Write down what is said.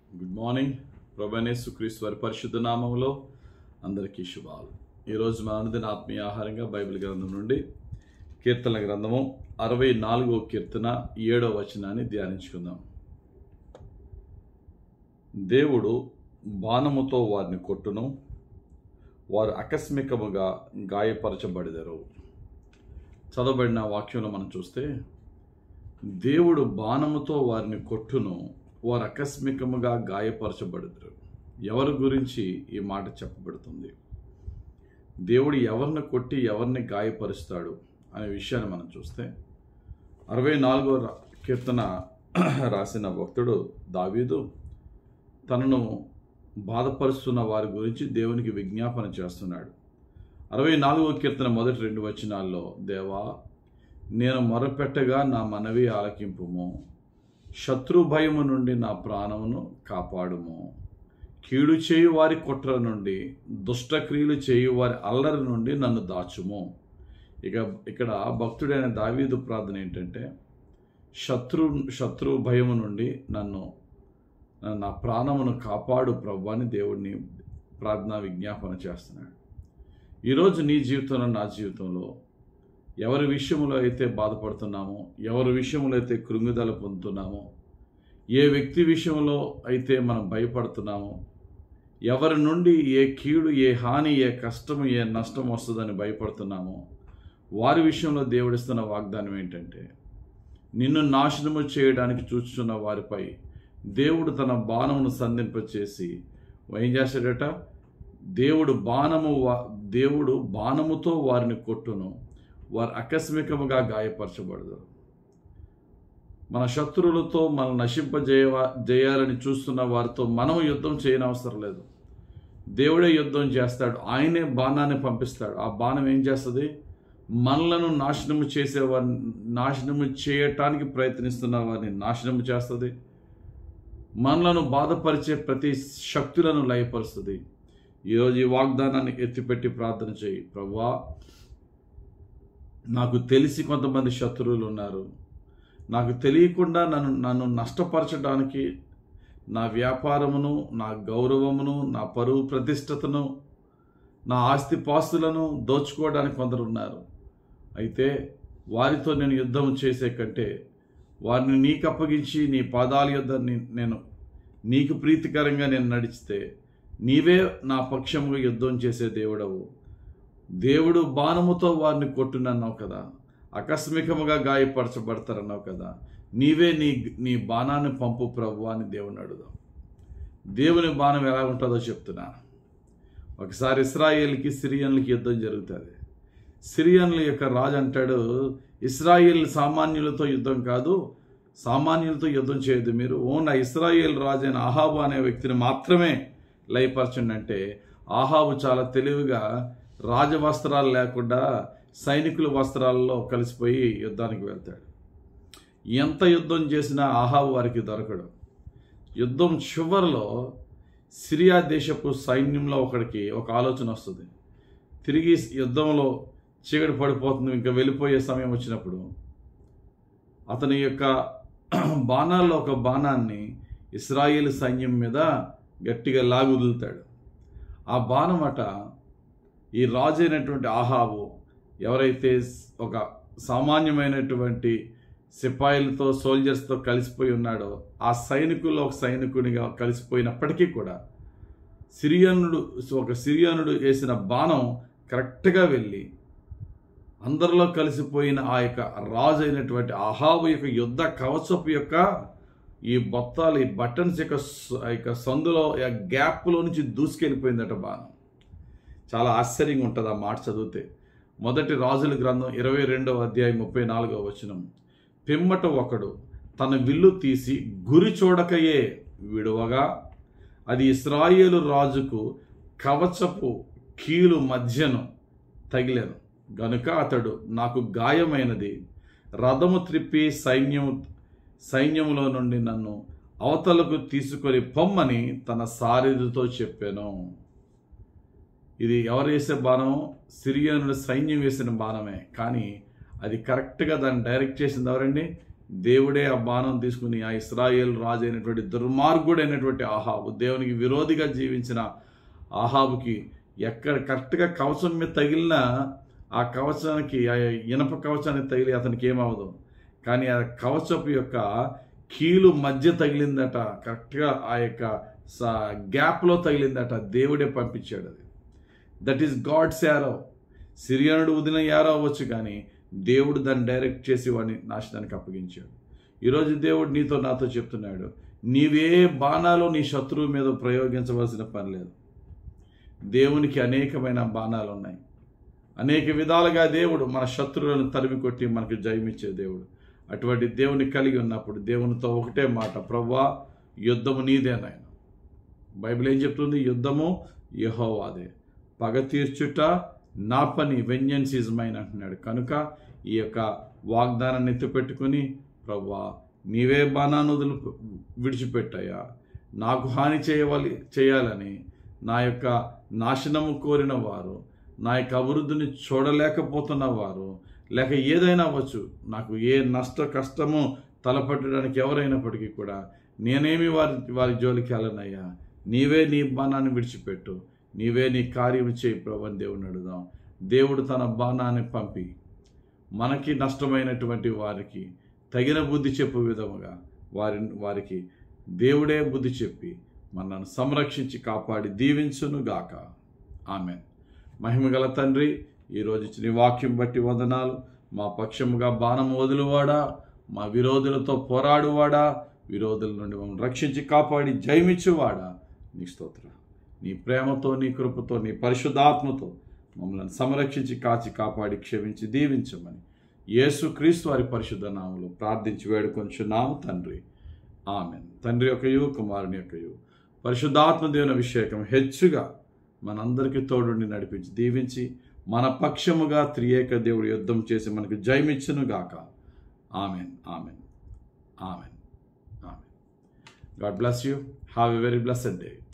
good morning ప్రభనేసు క్రీస్తు వారి పరిశుద్ధ నామంలో అందరికీ శుభాలు ఈరోజు మన అనుదిన ఆత్మీయ ఆహారంగా బైబిల్ గ్రంథం నుండి కీర్తన గ్రంథము అరవై నాలుగో కీర్తన ఏడో వచనాన్ని ధ్యానించుకుందాం దేవుడు బాణముతో వారిని కొట్టును వారు ఆకస్మికముగా గాయపరచబడెదరు చదవబడిన వాక్యంలో మనం చూస్తే దేవుడు బాణముతో వారిని కొట్టును వారు ఆకస్మికముగా గాయపరచబడతారు ఎవరి గురించి ఈ మాట చెప్పబడుతుంది దేవుడు ఎవరిని కొట్టి ఎవరిని గాయపరుస్తాడు అనే విషయాన్ని మనం చూస్తే అరవై నాలుగో రా- కీర్తన రాసిన భక్తుడు దావీదు తనను బాధపరుస్తున్న వారి గురించి దేవునికి విజ్ఞాపన చేస్తున్నాడు అరవై నాలుగో కీర్తన మొదటి రెండు వచనాల్లో దేవా నేను మొరపెట్టగా నా మనవి ఆలకింపుము శత్రు భయము నుండి నా ప్రాణమును కాపాడుము కీడు చేయు వారి కుట్ర నుండి దుష్టక్రియలు చేయు వారి అల్లరి నుండి నన్ను దాచుము ఇక ఇక్కడ భక్తుడైన దావీదు ప్రార్థన ఏంటంటే శత్రు శత్రు భయము నుండి నన్ను నా ప్రాణమును కాపాడు ప్రభు అని దేవుడిని ప్రార్థన విజ్ఞాపన చేస్తున్నాడు ఈరోజు నీ జీవితంలో నా జీవితంలో ఎవరి విషయంలో అయితే బాధపడుతున్నామో ఎవరి విషయంలో అయితే కృంగుదల పొందుతున్నామో ఏ వ్యక్తి విషయంలో అయితే మనం భయపడుతున్నామో ఎవరి నుండి ఏ కీడు ఏ హాని ఏ కష్టము ఏ నష్టం వస్తుందని భయపడుతున్నామో వారి విషయంలో దేవుడిస్తున్న వాగ్దానం ఏంటంటే నిన్ను నాశనము చేయడానికి చూస్తున్న వారిపై దేవుడు తన బాణమును సంధింపచేసి ఏం చేశాడట దేవుడు బాణము వా- దేవుడు బాణముతో వారిని కొట్టును వారు ఆకస్మికముగా గాయపరచబడదు మన శత్రువులతో మనం నశింపజేయ చేయాలని చూస్తున్న వారితో మనం యుద్ధం చేయనవసరం లేదు దేవుడే యుద్ధం చేస్తాడు ఆయనే బాణాన్ని పంపిస్తాడు ఆ బాణం ఏం చేస్తుంది మనలను నాశనము చేసేవారిని నాశనము చేయటానికి ప్రయత్నిస్తున్న వారిని నాశనము చేస్తుంది మనలను బాధపరిచే ప్రతి శక్తులను లయపరుస్తుంది ఈరోజు ఈ వాగ్దానాన్ని ఎత్తిపెట్టి ప్రార్థన చేయి ప్రభువా నాకు తెలిసి కొంతమంది శత్రువులు ఉన్నారు నాకు తెలియకుండా నన్ను నన్ను నష్టపరచడానికి నా వ్యాపారమును నా గౌరవమును నా పరువు ప్రతిష్టతను నా ఆస్తిపాస్తులను దోచుకోవడానికి కొందరు ఉన్నారు అయితే వారితో నేను యుద్ధం చేసే కంటే వారిని నీకు అప్పగించి నీ పాదాల యొద్ద నీ- నేను నీకు ప్రీతికరంగా నేను నడిచితే నీవే నా పక్షముగా యుద్ధం చేసే దేవుడవు దేవుడు బాణముతో వారిని కొట్టునన్నావు కదా ఆకస్మికముగా గాయపరచబడతారన్నావు కదా నీవే నీ నీ బాణాన్ని పంపు ప్రభు అని దేవుని అడుగుదాం దేవుని బాణం ఎలా ఉంటుందో చెప్తున్నా ఒకసారి ఇస్రాయేల్కి సిరియన్లకి యుద్ధం జరుగుతుంది సిరియన్ల యొక్క రాజు అంటాడు ఇస్రాయేల్ సామాన్యులతో యుద్ధం కాదు సామాన్యులతో యుద్ధం చేయదు మీరు ఓన్ ఇస్రాయేల్ రాజు అయిన ఆహాబు అనే వ్యక్తిని మాత్రమే లయపరచండి అంటే ఆహాబు చాలా తెలివిగా రాజవస్త్రాలు లేకుండా సైనికుల వస్త్రాల్లో కలిసిపోయి యుద్ధానికి వెళ్తాడు ఎంత యుద్ధం చేసినా ఆహాబు వారికి దొరకడు యుద్ధం చివరిలో సిరియా దేశపు సైన్యంలో ఒకడికి ఒక ఆలోచన వస్తుంది తిరిగి యుద్ధంలో చీకటి పడిపోతుంది ఇంకా వెళ్ళిపోయే సమయం వచ్చినప్పుడు అతని యొక్క బాణాల్లో ఒక బాణాన్ని ఇస్రాయేల్ సైన్యం మీద గట్టిగా లాగి వదులుతాడు ఆ బాణం అట ఈ రాజు అయినటువంటి ఆహాబు ఎవరైతే ఒక సామాన్యమైనటువంటి సిపాయిలతో సోల్జర్స్తో కలిసిపోయి ఉన్నాడో ఆ సైనికుల్లో ఒక సైనికునిగా కలిసిపోయినప్పటికీ కూడా సిరియనుడు ఒక సిరియనుడు వేసిన బాణం కరెక్ట్గా వెళ్ళి అందరిలో కలిసిపోయిన ఆ యొక్క రాజు అయినటువంటి అహాబు యొక్క యుద్ధ కవచపు యొక్క ఈ బొత్తాలు ఈ బటన్స్ యొక్క స- ఆ యొక్క సందులో ఆ గ్యాప్లో నుంచి దూసుకెళ్ళిపోయిందట బాణం చాలా ఆశ్చర్యంగా ఉంటుంది ఆ మాట చదివితే మొదటి రాజుల గ్రంథం ఇరవై రెండవ అధ్యాయం ముప్పై నాలుగవ వచనం పిమ్మట ఒకడు తన విల్లు తీసి గురి చూడకయే విడువగా అది ఇస్రాయేలు రాజుకు కవచపు కీలు మధ్యను తగిలెను గనుక అతడు నాకు గాయమైనది రథము త్రిప్పి సైన్యము సైన్యములో నుండి నన్ను అవతలకు తీసుకొని పొమ్మని తన సారథితో చెప్పాను ఇది ఎవరు వేసే బాణం సిరియనుడు సైన్యం వేసిన బాణమే కానీ అది కరెక్ట్గా దాన్ని డైరెక్ట్ చేసింది ఎవరండి దేవుడే ఆ బాణం తీసుకుని ఆ ఇస్రాయేల్ రాజు అయినటువంటి దుర్మార్గుడైనటువంటి ఆహాబు దేవునికి విరోధిగా జీవించిన ఆహాబుకి ఎక్కడ కరెక్ట్గా కవచం మీద తగిలిన ఆ కవచానికి ఆ ఇనప కవచానికి తగిలి అతనికి ఏమవదు కానీ ఆ కవచపు యొక్క కీలు మధ్య తగిలిందట కరెక్ట్గా ఆ యొక్క స- గ్యాప్లో తగిలిందట దేవుడే పంపించాడు అది దట్ ఈస్ గాడ్స్ యారో సిరియనుడు వదిన యారో అవ్వచ్చు కానీ దేవుడు దాన్ని డైరెక్ట్ చేసి వాడిని నాశనానికి అప్పగించాడు ఈరోజు దేవుడు నీతో నాతో చెప్తున్నాడు నీవే బాణాలు నీ శత్రువు మీద ప్రయోగించవలసిన పని లేదు దేవునికి అనేకమైన బాణాలు ఉన్నాయి అనేక విధాలుగా దేవుడు మన శత్రువులను తరిమి కొట్టి మనకు జయమిచ్చే దేవుడు అటువంటి దేవుని కలిగి ఉన్నప్పుడు దేవునితో ఒకటే మాట ప్రవ్వా యుద్ధము నీదే నాయన బైబిల్ ఏం చెప్తుంది యుద్ధము యహోవాదే పగ తీర్చుట నా పని వెంజన్స్ ఈజ్ మైన్ అంటున్నాడు కనుక ఈ యొక్క వాగ్దానాన్ని ఎత్తిపెట్టుకుని ప్రవ్వా నీవే బాణాన్ని వదులు విడిచిపెట్టాయా నాకు హాని చేయవాలి చేయాలని నా యొక్క నాశనము కోరిన వారు నా యొక్క అభివృద్ధిని చూడలేకపోతున్న వారు లేక ఏదైనా అవ్వచ్చు నాకు ఏ నష్ట కష్టము తలపట్టడానికి ఎవరైనప్పటికీ కూడా నేనేమి వారి వారి జోలికి వెళ్ళనయ్యా నీవే నీ బాణాన్ని విడిచిపెట్టు నీవే నీ కార్యం చేయి ప్రభు అని దేవుడిని అడుగుదాం దేవుడు తన బాణాన్ని పంపి మనకి నష్టమైనటువంటి వారికి తగిన బుద్ధి చెప్పు విధముగా వారి వారికి దేవుడే బుద్ధి చెప్పి మనల్ని సంరక్షించి కాపాడి దీవించును గాక ఆమె మహిమగల తండ్రి ఈరోజు ఇచ్చిన ఈ వాక్యం బట్టి వందనాలు మా పక్షముగా బాణం వదులువాడా మా విరోధులతో పోరాడువాడా విరోధుల నుండి మమ్మల్ని రక్షించి కాపాడి జయమిచ్చువాడా నీ స్తోత్ర నీ ప్రేమతో నీ కృపతో నీ పరిశుద్ధాత్మతో మమ్మల్ని సంరక్షించి కాచి కాపాడి క్షమించి దీవించమని యేసు క్రీస్తు వారి పరిశుద్ధ నామములో ప్రార్థించి వేడుకొంచున్నాము తండ్రి ఆమెన్ తండ్రి యొక్కయు కుమారుని యొక్కయు పరిశుద్ధాత్మ దేవుని అభిషేకం హెచ్చుగా మనందరికీ తోడుండి నడిపించి దీవించి మన పక్షముగా త్రియేక దేవుడు యుద్ధం చేసి మనకు జయమిచ్చును గాక amen amen amen amen God bless you have a very blessed day